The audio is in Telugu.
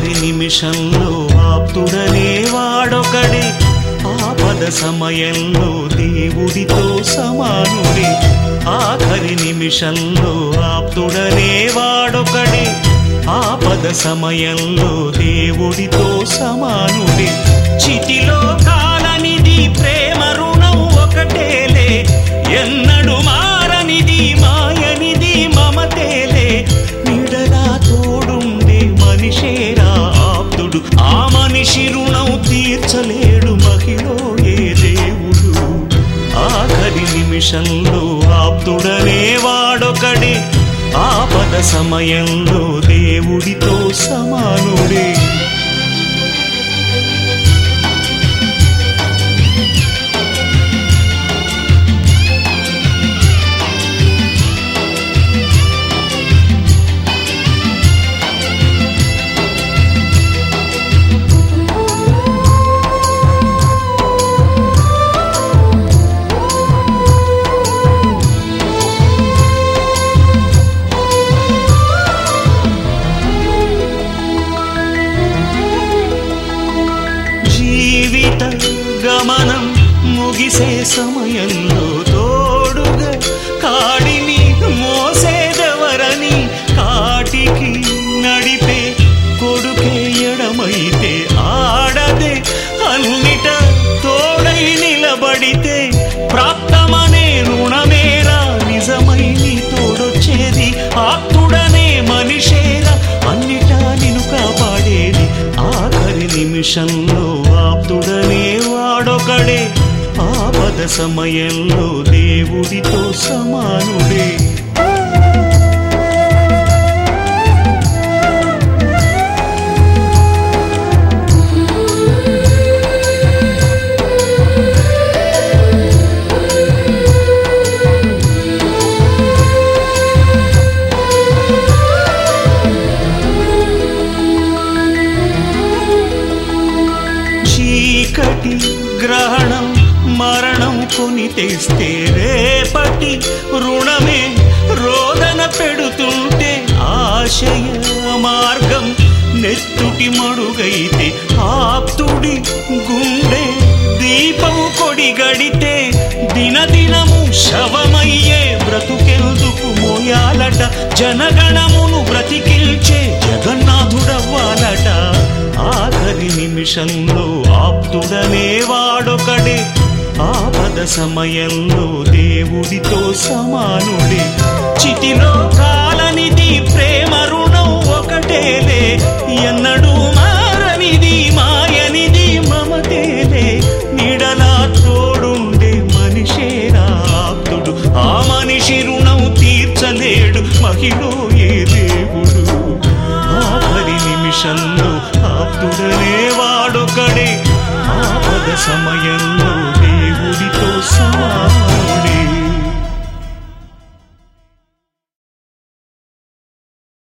ఆఖరి నిమిషంలో ఆప్తుడనే వాడొకడే ఆపద సమయంలో దేవుడితో సమానుడే ఆఖరి నిమిషంలో ఆప్తుడనే వాడొకడే ఆపద సమయంలో దేవుడితో సమానుడే చితిలో కాలనిది ప్రేమ రుణం ఒకటేలే ఎన్నడు మారనిది మాయనిది మమతేలే నిడలా తోడుండే మనిషేరా ఆప్తుడు ఆ మనిషి రుణం తీర్చలేడు మహిళ ఏ దేవుడు ఆఖరి నిమిషంలో ఆప్తుడనే వాడొకడే ఆపద సమయంలో దేవుడితో సమానుడే జీవిత గమనం ముగిసే సమయంలో తోడుగా కాడిని మోసేదెవరని కాటికి నడిపే కొడుకే ఎడమైతే ఆడదే అన్నిట తోడై నిలబడితే ప్రాప్తమనే రుణమేరా నిజమై నీ తోడొచ్చేది ఆప్తుడనే మనిషేరా అన్నిటా నిన్ను కాపాడేది ఆఖరి నిమిషంలో ఆప్తుడనే వాడొకడే ఆపద సమయంలో దేవుడితో సమానుడే చీకటి గ్రహణం మరణం కొని తెస్తే రేపటి రుణమే రోదన పెడుతుంటే ఆశయ మార్గం నెత్తుటి మడుగైతే ఆప్తుడి గుండె దీపం కొడిగడితే దినదినము శవమయ్యే బ్రతుకెందుకు మోయాలట జనగణమును బ్రతికిల్చే జగన్నాథుడవ్వాలట ఆఖరి నిమిషంలో ఆప్తుడనే వాడొకడే ఆపద సమయంలో దేవుడితో సమానుడే చితిలో కాలనిది ప్రేమ రుణం ఒకటేలే ఎన్నడూ మారనిది మాయనిది మమతేలే నిడలా తోడుండే మనిషేరా ఆప్తుడు ఆ మనిషి రుణం తీర్చలేడు మహిళ ఏ దేవుడు ఆఖరి నిమిషంలో ఆప్తుడనే వాడొకడే ఆపద సమయంలో దేవుడితో సమానం